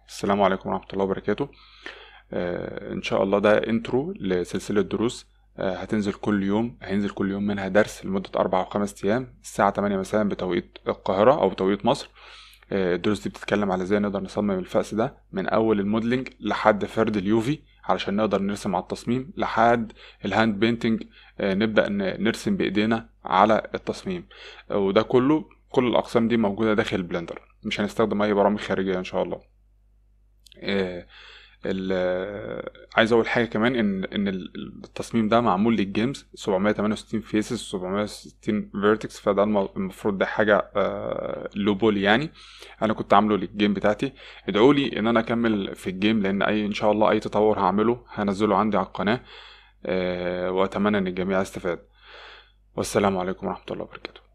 السلام عليكم ورحمة الله وبركاته آه إن شاء الله ده انترو لسلسلة دروس آه هتنزل كل يوم هينزل كل يوم منها درس لمدة أربع أو خمس أيام الساعة تمانية مساء بتوقيت القاهرة أو بتوقيت مصر آه الدروس دي بتتكلم على ازاي نقدر نصمم الفأس ده من أول الموديلنج لحد فرد اليوفي علشان نقدر نرسم على التصميم لحد الهاند بينتنج آه نبدأ نرسم بإيدينا على التصميم آه وده كله كل الأقسام دي موجودة داخل بلندر مش هنستخدم أي برامج خارجية إن شاء الله آه، ال- عايز اقول حاجه كمان ان ان التصميم ده معمول للجيمز 768 فيسز 760 فيرتكس فده الم- المفروض ده حاجه لو بول يعني انا كنت عامله للجيم بتاعتي ادعوا لي ان انا اكمل في الجيم لان اي ان شاء الله اي تطور هعمله هنزله عندي على القناه آه، واتمنى ان الجميع يستفاد والسلام عليكم ورحمه الله وبركاته